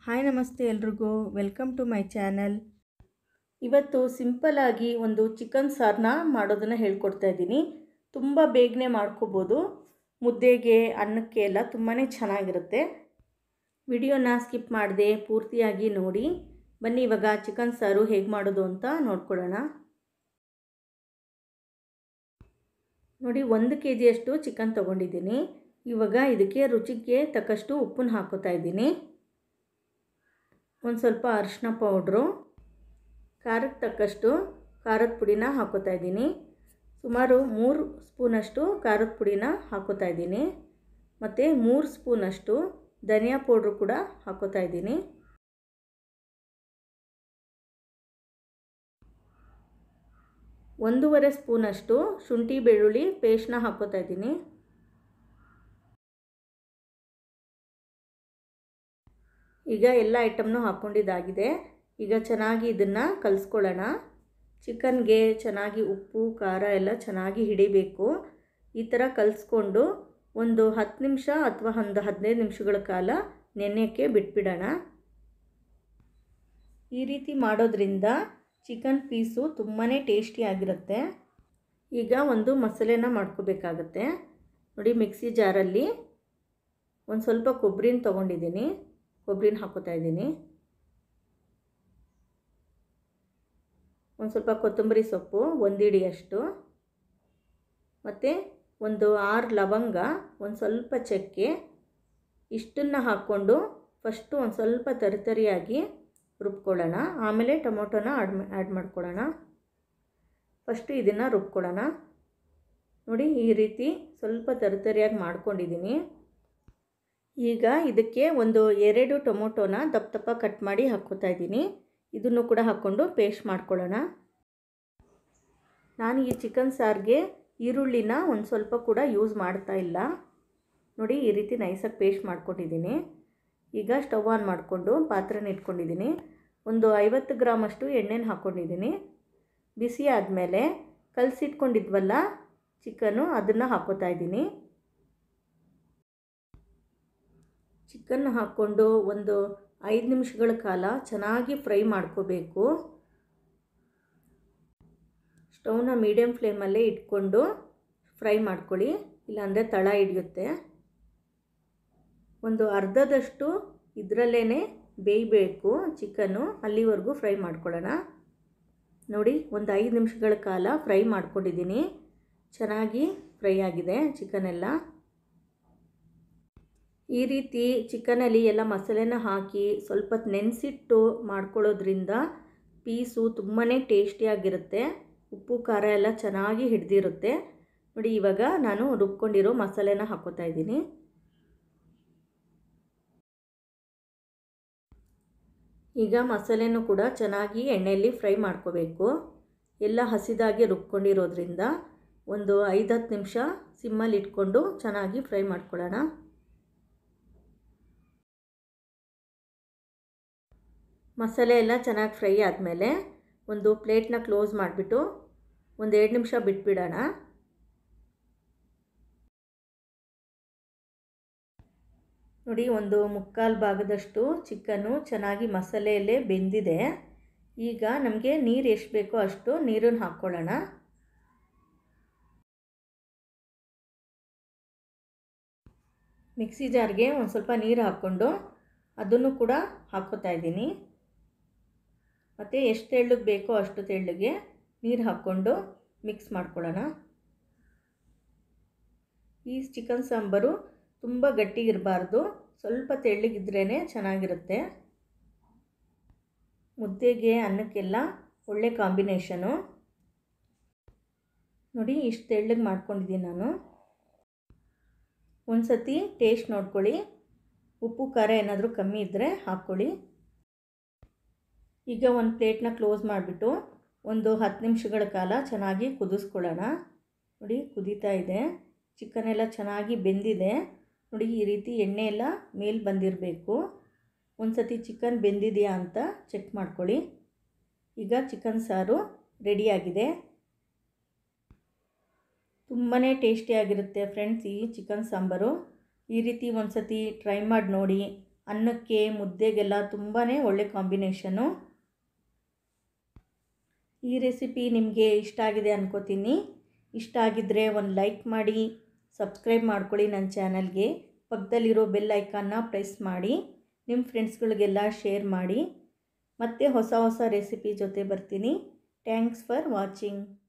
hi ನಮಸ್ತೆ ಎಲ್ರಿಗೂ welcome to my channel ಇವತ್ತು ಸಿಂಪಲ್ಲಾಗಿ ಒಂದು ಚಿಕನ್ ಸಾರನ್ನ ಮಾಡೋದನ್ನು ಹೇಳ್ಕೊಡ್ತಾ ಇದ್ದೀನಿ ತುಂಬ ಬೇಗನೆ ಮಾಡ್ಕೋಬೋದು ಮುದ್ದೆಗೆ ಅನ್ನಕ್ಕೆ ಎಲ್ಲ ತುಂಬಾ ಚೆನ್ನಾಗಿರುತ್ತೆ ವಿಡಿಯೋನ ಸ್ಕಿಪ್ ಮಾಡದೆ ಪೂರ್ತಿಯಾಗಿ ನೋಡಿ ಬನ್ನಿ ಇವಾಗ ಚಿಕನ್ ಸಾರು ಹೇಗೆ ಮಾಡೋದು ಅಂತ ನೋಡ್ಕೊಳ್ಳೋಣ ನೋಡಿ ಒಂದು ಕೆ ಜಿಯಷ್ಟು ಚಿಕನ್ ತೊಗೊಂಡಿದ್ದೀನಿ ಇವಾಗ ಇದಕ್ಕೆ ರುಚಿಗೆ ತಕ್ಕಷ್ಟು ಉಪ್ಪನ್ನು ಹಾಕೋತಾ ಇದ್ದೀನಿ ಒಂದು ಸ್ವಲ್ಪ ಅರಿಶಿನ ಪೌಡ್ರು ಖಾರಕ್ಕೆ ತಕ್ಕಷ್ಟು ಖಾರದ ಪುಡಿನ ಹಾಕೋತಾ ಇದ್ದೀನಿ ಸುಮಾರು ಮೂರು ಸ್ಪೂನಷ್ಟು ಖಾರದ ಪುಡಿನ ಹಾಕೋತಾ ಇದ್ದೀನಿ ಮತ್ತು ಮೂರು ಸ್ಪೂನಷ್ಟು ಧನಿಯಾ ಪೌಡ್ರು ಕೂಡ ಹಾಕೋತಾ ಇದ್ದೀನಿ ಒಂದೂವರೆ ಸ್ಪೂನಷ್ಟು ಶುಂಠಿ ಬೆಳ್ಳುಳ್ಳಿ ಪೇಸ್ಟ್ನ ಹಾಕೋತಾ ಇದ್ದೀನಿ ಈಗ ಎಲ್ಲ ಐಟಮ್ನೂ ಹಾಕ್ಕೊಂಡಿದ್ದಾಗಿದೆ ಈಗ ಚೆನ್ನಾಗಿ ಇದನ್ನು ಕಲಿಸ್ಕೊಳ್ಳೋಣ ಚಿಕನ್ಗೆ ಚೆನ್ನಾಗಿ ಉಪ್ಪು ಖಾರ ಎಲ್ಲ ಚೆನ್ನಾಗಿ ಹಿಡಿಬೇಕು ಈ ಥರ ಕಲಿಸ್ಕೊಂಡು ಒಂದು ಹತ್ತು ನಿಮಿಷ ಅಥವಾ ಒಂದು ಹದಿನೈದು ನಿಮಿಷಗಳ ಕಾಲ ನೆನೆಯೋಕ್ಕೆ ಬಿಟ್ಬಿಡೋಣ ಈ ರೀತಿ ಮಾಡೋದ್ರಿಂದ ಚಿಕನ್ ಪೀಸು ತುಂಬಾ ಟೇಸ್ಟಿಯಾಗಿರುತ್ತೆ ಈಗ ಒಂದು ಮಸಾಲೆನ ಮಾಡ್ಕೋಬೇಕಾಗತ್ತೆ ನೋಡಿ ಮಿಕ್ಸಿ ಜಾರಲ್ಲಿ ಒಂದು ಸ್ವಲ್ಪ ಕೊಬ್ಬರಿನ ತೊಗೊಂಡಿದ್ದೀನಿ ಕೊಬ್ಬರಿನ ಹಾಕೋತಾ ಇದ್ದೀನಿ ಒಂದು ಸ್ವಲ್ಪ ಕೊತ್ತಂಬರಿ ಸೊಪ್ಪು ಒಂದು ಹಿಡಿಯಷ್ಟು ಮತ್ತು ಒಂದು ಆರು ಲವಂಗ ಒಂದು ಸ್ವಲ್ಪ ಚಕ್ಕೆ ಇಷ್ಟನ್ನು ಹಾಕ್ಕೊಂಡು ಫಸ್ಟು ಒಂದು ಸ್ವಲ್ಪ ತರಿತರಿಯಾಗಿ ರುಬ್ಕೊಳ್ಳೋಣ ಆಮೇಲೆ ಟೊಮೊಟೊನ ಆಡ್ ಆ್ಯಡ್ ಮಾಡ್ಕೊಳ್ಳೋಣ ಫಸ್ಟು ಇದನ್ನು ರುಬ್ಕೊಳ್ಳೋಣ ನೋಡಿ ಈ ರೀತಿ ಸ್ವಲ್ಪ ತರಿತರಿಯಾಗಿ ಮಾಡ್ಕೊಂಡಿದ್ದೀನಿ ಈಗ ಇದಕ್ಕೆ ಒಂದು ಎರಡು ಟೊಮೊಟೊನ ದಪ್ಪ ದಪ್ಪ ಕಟ್ ಮಾಡಿ ಹಾಕ್ಕೋತಾ ಇದ್ದೀನಿ ಇದನ್ನು ಕೂಡ ಹಾಕ್ಕೊಂಡು ಪೇಸ್ಟ್ ಮಾಡ್ಕೊಳ್ಳೋಣ ನಾನು ಈ ಚಿಕನ್ ಸಾರಿಗೆ ಈರುಳ್ಳಿನ ಒಂದು ಸ್ವಲ್ಪ ಕೂಡ ಯೂಸ್ ಮಾಡ್ತಾ ಇಲ್ಲ ನೋಡಿ ಈ ರೀತಿ ನೈಸಾಗಿ ಪೇಸ್ಟ್ ಮಾಡ್ಕೊಂಡಿದ್ದೀನಿ ಈಗ ಸ್ಟವ್ ಆನ್ ಮಾಡಿಕೊಂಡು ಪಾತ್ರೆನ ಇಟ್ಕೊಂಡಿದ್ದೀನಿ ಒಂದು ಐವತ್ತು ಗ್ರಾಮಷ್ಟು ಎಣ್ಣೆನ ಹಾಕ್ಕೊಂಡಿದ್ದೀನಿ ಬಿಸಿ ಆದಮೇಲೆ ಕಲಸಿಟ್ಕೊಂಡಿದ್ವಲ್ಲ ಚಿಕನ್ನು ಅದನ್ನು ಹಾಕೋತಾ ಇದ್ದೀನಿ ಚಿಕನ್ ಹಾಕ್ಕೊಂಡು ಒಂದು ಐದು ನಿಮಿಷಗಳ ಕಾಲ ಚೆನ್ನಾಗಿ ಫ್ರೈ ಮಾಡ್ಕೋಬೇಕು ಸ್ಟವ್ನ ಮೀಡಿಯಮ್ ಫ್ಲೇಮಲ್ಲೇ ಇಟ್ಕೊಂಡು ಫ್ರೈ ಮಾಡ್ಕೊಳ್ಳಿ ಇಲ್ಲಾಂದರೆ ತಳ ಹಿಡಿಯುತ್ತೆ ಒಂದು ಅರ್ಧದಷ್ಟು ಇದರಲ್ಲೇ ಬೇಯಬೇಕು ಚಿಕನ್ನು ಅಲ್ಲಿವರೆಗೂ ಫ್ರೈ ಮಾಡ್ಕೊಳ್ಳೋಣ ನೋಡಿ ಒಂದು ಐದು ನಿಮಿಷಗಳ ಕಾಲ ಫ್ರೈ ಮಾಡ್ಕೊಂಡಿದ್ದೀನಿ ಚೆನ್ನಾಗಿ ಫ್ರೈ ಆಗಿದೆ ಚಿಕನ್ ಎಲ್ಲ ಈ ರೀತಿ ಚಿಕನಲ್ಲಿ ಎಲ್ಲ ಮಸಾಲೆನ ಹಾಕಿ ಸ್ವಲ್ಪ ನೆನೆಸಿಟ್ಟು ಮಾಡ್ಕೊಳ್ಳೋದ್ರಿಂದ ಪೀಸು ತುಂಬಾ ಟೇಸ್ಟಿಯಾಗಿರುತ್ತೆ ಉಪ್ಪು ಖಾರ ಎಲ್ಲ ಚೆನ್ನಾಗಿ ಹಿಡ್ದಿರುತ್ತೆ ನೋಡಿ ಇವಾಗ ನಾನು ರುಬ್ಕೊಂಡಿರೋ ಮಸಾಲೆನ ಹಾಕೋತಾ ಇದ್ದೀನಿ ಈಗ ಮಸಾಲೆನೂ ಕೂಡ ಚೆನ್ನಾಗಿ ಎಣ್ಣೆಯಲ್ಲಿ ಫ್ರೈ ಮಾಡ್ಕೋಬೇಕು ಎಲ್ಲ ಹಸಿದಾಗಿ ರುಬ್ಕೊಂಡಿರೋದ್ರಿಂದ ಒಂದು ಐದು ಹತ್ತು ನಿಮಿಷ ಸಿಮ್ಮಲ್ಲಿ ಇಟ್ಕೊಂಡು ಚೆನ್ನಾಗಿ ಫ್ರೈ ಮಾಡ್ಕೊಳ್ಳೋಣ ಮಸಾಲೆ ಎಲ್ಲ ಚೆನ್ನಾಗಿ ಫ್ರೈ ಆದಮೇಲೆ ಒಂದು ಪ್ಲೇಟ್ನ ಕ್ಲೋಸ್ ಮಾಡಿಬಿಟ್ಟು ಒಂದು ಎರಡು ನಿಮಿಷ ಬಿಟ್ಬಿಡೋಣ ನೋಡಿ ಒಂದು ಮುಕ್ಕಾಲು ಭಾಗದಷ್ಟು ಚಿಕನ್ನು ಚೆನ್ನಾಗಿ ಮಸಾಲೆಯಲ್ಲೇ ಬೆಂದಿದೆ ಈಗ ನಮಗೆ ನೀರು ಎಷ್ಟು ಬೇಕೋ ಅಷ್ಟು ನೀರನ್ನು ಹಾಕ್ಕೊಳ್ಳೋಣ ಮಿಕ್ಸಿ ಜಾರ್ಗೆ ಒಂದು ಸ್ವಲ್ಪ ನೀರು ಹಾಕ್ಕೊಂಡು ಅದನ್ನು ಕೂಡ ಹಾಕ್ಕೋತಾ ಇದ್ದೀನಿ ಮತ್ತು ಎಷ್ಟು ತೆಳ್ಳಗೆ ಬೇಕೋ ಅಷ್ಟು ತೆಳ್ಳಗೆ ನೀರು ಹಾಕ್ಕೊಂಡು ಮಿಕ್ಸ್ ಮಾಡ್ಕೊಳ್ಳೋಣ ಈ ಚಿಕನ್ ಸಾಂಬಾರು ತುಂಬ ಗಟ್ಟಿಗಿರಬಾರ್ದು ಸ್ವಲ್ಪ ತೆಳ್ಳಗಿದ್ರೇ ಚೆನ್ನಾಗಿರುತ್ತೆ ಮುದ್ದೆಗೆ ಅನ್ನಕ್ಕೆಲ್ಲ ಒಳ್ಳೆ ಕಾಂಬಿನೇಷನು ನೋಡಿ ಇಷ್ಟು ತೆಳ್ಳಗೆ ಮಾಡ್ಕೊಂಡಿದ್ದೀನಿ ನಾನು ಒಂದು ಸತಿ ಟೇಸ್ಟ್ ನೋಡ್ಕೊಳ್ಳಿ ಉಪ್ಪು ಖಾರ ಏನಾದರೂ ಕಮ್ಮಿ ಇದ್ದರೆ ಹಾಕ್ಕೊಳ್ಳಿ ಈಗ ಒಂದು ಪ್ಲೇಟ್ನ ಕ್ಲೋಸ್ ಮಾಡಿಬಿಟ್ಟು ಒಂದು ಹತ್ತು ನಿಮಿಷಗಳ ಕಾಲ ಚೆನ್ನಾಗಿ ಕುದಿಸ್ಕೊಳ್ಳೋಣ ನೋಡಿ ಕುದೀತಾ ಇದೆ ಚಿಕನ್ ಎಲ್ಲ ಚೆನ್ನಾಗಿ ಬೆಂದಿದೆ ನೋಡಿ ಈ ರೀತಿ ಎಣ್ಣೆ ಎಲ್ಲ ಮೇಲೆ ಬಂದಿರಬೇಕು ಒಂದು ಸತಿ ಚಿಕನ್ ಬೆಂದಿದೆಯಾ ಅಂತ ಚೆಕ್ ಮಾಡ್ಕೊಳ್ಳಿ ಈಗ ಚಿಕನ್ ಸಾರು ರೆಡಿಯಾಗಿದೆ ತುಂಬಾ ಟೇಸ್ಟಿಯಾಗಿರುತ್ತೆ ಫ್ರೆಂಡ್ಸ್ ಈ ಚಿಕನ್ ಸಾಂಬಾರು ಈ ರೀತಿ ಒಂದು ಸತಿ ಟ್ರೈ ಮಾಡಿ ನೋಡಿ ಅನ್ನಕ್ಕೆ ಮುದ್ದೆಗೆಲ್ಲ ತುಂಬಾ ಒಳ್ಳೆ ಕಾಂಬಿನೇಷನು ಈ ರೆಸಿಪಿ ನಿಮಗೆ ಇಷ್ಟ ಆಗಿದೆ ಅನ್ಕೋತೀನಿ ಇಷ್ಟ ಆಗಿದ್ದರೆ ಒಂದು ಲೈಕ್ ಮಾಡಿ ಸಬ್ಸ್ಕ್ರೈಬ್ ಮಾಡ್ಕೊಳ್ಳಿ ನನ್ನ ಚಾನಲ್ಗೆ ಪಕ್ಕದಲ್ಲಿರೋ ಬೆಲ್ ಐಕಾನ್ನ ಪ್ರೆಸ್ ಮಾಡಿ ನಿಮ್ಮ ಫ್ರೆಂಡ್ಸ್ಗಳಿಗೆಲ್ಲ ಶೇರ್ ಮಾಡಿ ಮತ್ತೆ ಹೊಸ ಹೊಸ ರೆಸಿಪಿ ಜೊತೆ ಬರ್ತೀನಿ ಥ್ಯಾಂಕ್ಸ್ ಫಾರ್ ವಾಚಿಂಗ್